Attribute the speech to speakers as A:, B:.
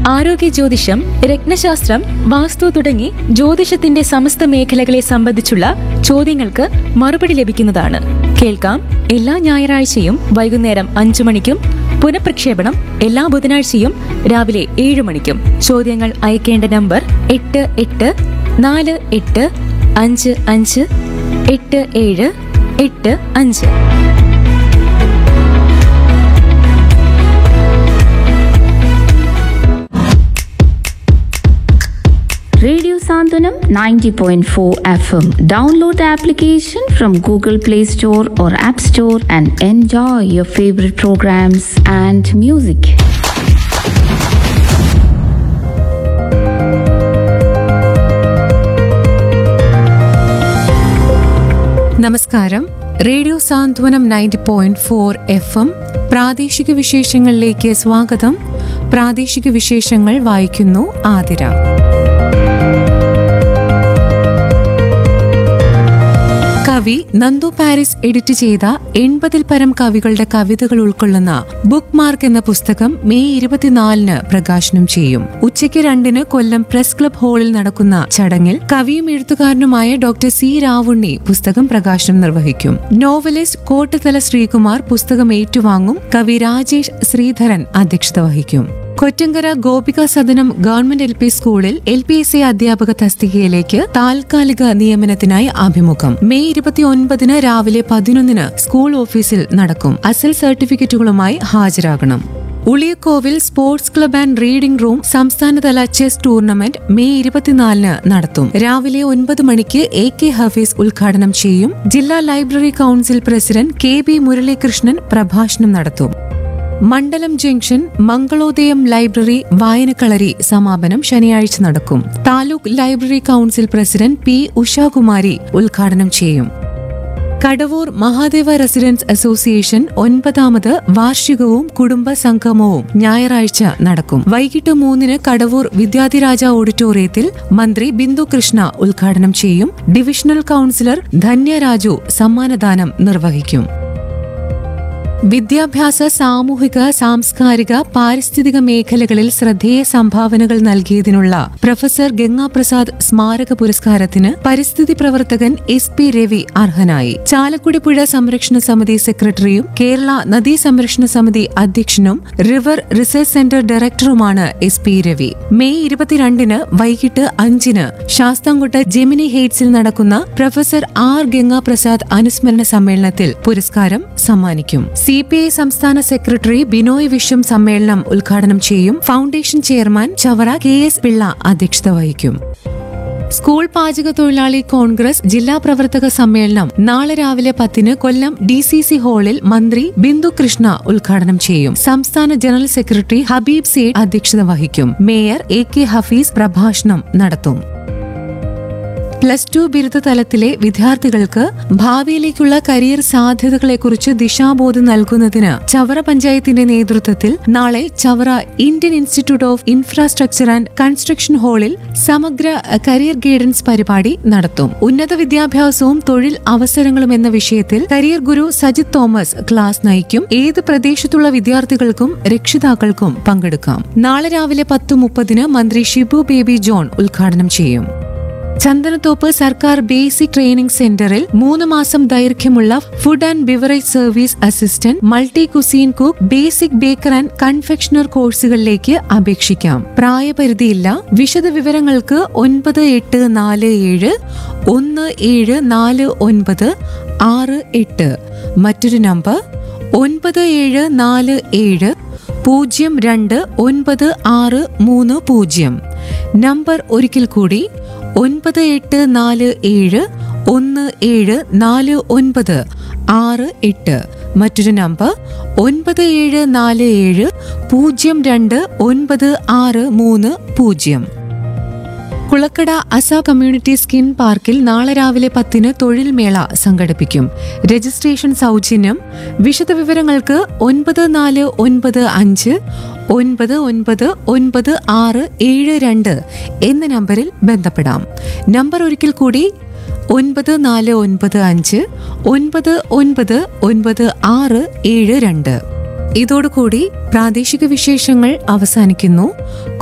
A: ആരോഗ്യ ജ്യോതിഷം രത്നശാസ്ത്രം വാസ്തു തുടങ്ങി ജ്യോതിഷത്തിന്റെ സമസ്ത മേഖലകളെ സംബന്ധിച്ചുള്ള ചോദ്യങ്ങൾക്ക് മറുപടി ലഭിക്കുന്നതാണ് കേൾക്കാം എല്ലാ ഞായറാഴ്ചയും വൈകുന്നേരം അഞ്ചു മണിക്കും പുനഃപ്രക്ഷേപണം എല്ലാ ബുധനാഴ്ചയും രാവിലെ ഏഴ് മണിക്കും ചോദ്യങ്ങൾ അയക്കേണ്ട നമ്പർ എട്ട് എട്ട് നാല് എട്ട് അഞ്ച് അഞ്ച് എട്ട് ഏഴ് എട്ട് അഞ്ച്
B: Radio Sandhanam 90.4 FM. Download the application from Google Play Store or App Store and enjoy your favorite programs and music.
C: നമസ്കാരം radio Santhwanam ninety point four F M പ്രാദേശിക വിശേഷങ്ങളിലേക്ക് സ്വാഗതം പ്രാദേശിക വിശേഷങ്ങൾ വായിക്കുന്നു ആതിര കവി നന്ദു പാരിസ് എഡിറ്റ് ചെയ്ത എൺപതിൽ പരം കവികളുടെ കവിതകൾ ഉൾക്കൊള്ളുന്ന ബുക്ക് മാർക്ക് എന്ന പുസ്തകം മെയ് ഇരുപത്തിനാലിന് പ്രകാശനം ചെയ്യും ഉച്ചയ്ക്ക് രണ്ടിന് കൊല്ലം പ്രസ് ക്ലബ് ഹാളിൽ നടക്കുന്ന ചടങ്ങിൽ കവിയും എഴുത്തുകാരനുമായ ഡോക്ടർ സി രാവുണ്ണി പുസ്തകം പ്രകാശനം നിർവഹിക്കും നോവലിസ്റ്റ് കോട്ടത്തല ശ്രീകുമാർ പുസ്തകം ഏറ്റുവാങ്ങും കവി രാജേഷ് ശ്രീധരൻ അധ്യക്ഷത വഹിക്കും Kottankara Gopika Sadanam government L P സ്കൂളിൽ എൽ പി എസ് എ അധ്യാപക തസ്തികയിലേക്ക് താൽക്കാലിക നിയമനത്തിനായി അഭിമുഖം മെയ് ഇരുപത്തിയൊൻപതിന് രാവിലെ പതിനൊന്നിന് സ്കൂൾ ഓഫീസിൽ നടക്കും അസൽ സർട്ടിഫിക്കറ്റുകളുമായി ഹാജരാകണം Uliyakovil sports club and reading room സംസ്ഥാനതല ചെസ് ടൂർണമെന്റ് മെയ് ഇരുപത്തിനാലിന് നടത്തും രാവിലെ ഒൻപത് മണിക്ക് എ കെ ഹഫീസ് ഉദ്ഘാടനം ചെയ്യും ജില്ലാ library council president K B Muraleekrishnan പ്രഭാഷണം നടത്തും മണ്ഡലം ജംഗ്ഷൻ മംഗളോദയം ലൈബ്രറി വായനക്കളരി സമാപനം ശനിയാഴ്ച നടക്കും taluk library council president P Ushakumari ഉദ്ഘാടനം ചെയ്യും കടവൂർ മഹാദേവ റെസിഡൻസ് അസോസിയേഷൻ ഒൻപതാമത് വാർഷികവും കുടുംബ സംഗമവും ഞായറാഴ്ച നടക്കും വൈകിട്ട് മൂന്നിന് കടവൂർ വിദ്യാധിരാജ ഓഡിറ്റോറിയത്തിൽ മന്ത്രി ബിന്ദു കൃഷ്ണ ഉദ്ഘാടനം ചെയ്യും ഡിവിഷണൽ കൌൺസിലർ ധന്യരാജു സമ്മാനദാനം നിർവഹിക്കും വിദ്യാഭ്യാസ സാമൂഹിക സാംസ്കാരിക പാരിസ്ഥിതിക മേഖലകളിൽ ശ്രദ്ധേയ സംഭാവനകൾ നൽകിയതിനുള്ള പ്രൊഫസർ ഗംഗാപ്രസാദ് സ്മാരക പുരസ്കാരത്തിന് പരിസ്ഥിതി പ്രവർത്തകൻ എസ് പി രവി അർഹനായി ചാലക്കുടി പുഴ സംരക്ഷണ സമിതി സെക്രട്ടറിയും കേരള നദീ സംരക്ഷണ സമിതി അധ്യക്ഷനും റിവർ റിസർച്ച് സെന്റർ ഡയറക്ടറുമാണ് എസ് പി രവി മെയ് ഇരുപത്തിരണ്ടിന് വൈകിട്ട് അഞ്ചിന് ശാസ്താംകോട്ട ജെമിനി ഹെയ്റ്റ്സിൽ നടക്കുന്ന പ്രൊഫസർ ആർ ഗംഗാപ്രസാദ് അനുസ്മരണ സമ്മേളനത്തിൽ പുരസ്കാരം സമ്മാനിക്കും സി പി ഐ സംസ്ഥാന സെക്രട്ടറി ബിനോയ് വിശ്വം സമ്മേളനം ഉദ്ഘാടനം ചെയ്യും foundation chairman Chavara K S Pillai അധ്യക്ഷത വഹിക്കും സ്കൂൾ പാചക തൊഴിലാളി കോൺഗ്രസ് ജില്ലാ പ്രവർത്തക സമ്മേളനം നാളെ രാവിലെ പത്തിന് കൊല്ലം ഡി സി സി ഹാളിൽ മന്ത്രി ബിന്ദു കൃഷ്ണ ഉദ്ഘാടനം ചെയ്യും സംസ്ഥാന ജനറൽ സെക്രട്ടറി ഹബീബ് സേഡ് അധ്യക്ഷത വഹിക്കും മേയർ എ കെ ഹഫീസ് പ്രഭാഷണം നടത്തും പ്ലസ് ടു ബിരുദ തലത്തിലെ വിദ്യാർത്ഥികൾക്ക് ഭാവിയിലേക്കുള്ള കരിയർ സാധ്യതകളെക്കുറിച്ച് ദിശാബോധം നൽകുന്നതിന് ചവറ പഞ്ചായത്തിന്റെ നേതൃത്വത്തിൽ നാളെ Chavara Indian institute of infrastructure and construction ഹാളിൽ സമഗ്ര കരിയർ ഗൈഡൻസ് പരിപാടി നടത്തും ഉന്നത വിദ്യാഭ്യാസവും തൊഴിൽ അവസരങ്ങളും എന്ന വിഷയത്തിൽ career guru Sajith Thomas class നയിക്കും ഏത് പ്രദേശത്തുള്ള വിദ്യാർത്ഥികൾക്കും രക്ഷിതാക്കൾക്കും പങ്കെടുക്കാം നാളെ രാവിലെ പത്ത് മുപ്പതിന് മന്ത്രി ഷിബു ബേബി ജോൺ ഉദ്ഘാടനം ചെയ്യും ചന്ദനത്തോപ്പ് സർക്കാർ ബേസിക് ട്രെയിനിംഗ് സെന്ററിൽ മൂന്ന് മാസം ദൈർഘ്യമുള്ള food and beverage service assistant multi cuisine cook basic baker and confectioner കോഴ്സുകളിലേക്ക് അപേക്ഷിക്കാം പ്രായപരിധിയില്ല വിശദ വിവരങ്ങൾക്ക് ഒൻപത് എട്ട് നാല് ഏഴ് ഒന്ന് ഏഴ് നാല് ഒൻപത് ആറ് എട്ട് മറ്റൊരു നമ്പർ ഒൻപത് ഏഴ് നാല് ഏഴ് പൂജ്യം രണ്ട് ഒൻപത് ആറ് മൂന്ന് പൂജ്യം നമ്പർ ഒരിക്കൽ കൂടി ഒൻപത് എട്ട് നാല് ഏഴ് ഒന്ന് ഏഴ് നാല് ഒൻപത് ആറ് എട്ട് മറ്റൊരു നമ്പർ ഒൻപത് ഏഴ് നാല് ഏഴ് പൂജ്യം രണ്ട് ഒൻപത് ആറ് മൂന്ന് പൂജ്യം കുളക്കട അസ കമ്മ്യൂണിറ്റി സ്കിൻ പാർക്കിൽ നാളെ രാവിലെ പത്തിന് തൊഴിൽ മേള സംഘടിപ്പിക്കും രജിസ്ട്രേഷൻ സൗജന്യം വിശദവിവരങ്ങൾക്ക് ഒൻപത് നാല് ഒൻപത് അഞ്ച് ഒൻപത് ഒൻപത് ഒൻപത് ആറ് ഏഴ് രണ്ട് എന്ന നമ്പറിൽ ബന്ധപ്പെടാം നമ്പർ ഒരിക്കൽ കൂടി ഒൻപത് നാല് ഒൻപത് അഞ്ച് ഒൻപത് ഒൻപത് ഒൻപത് ആറ് ഏഴ് രണ്ട് ഇതോടുകൂടി പ്രാദേശിക വിശേഷങ്ങൾ അവസാനിക്കുന്നു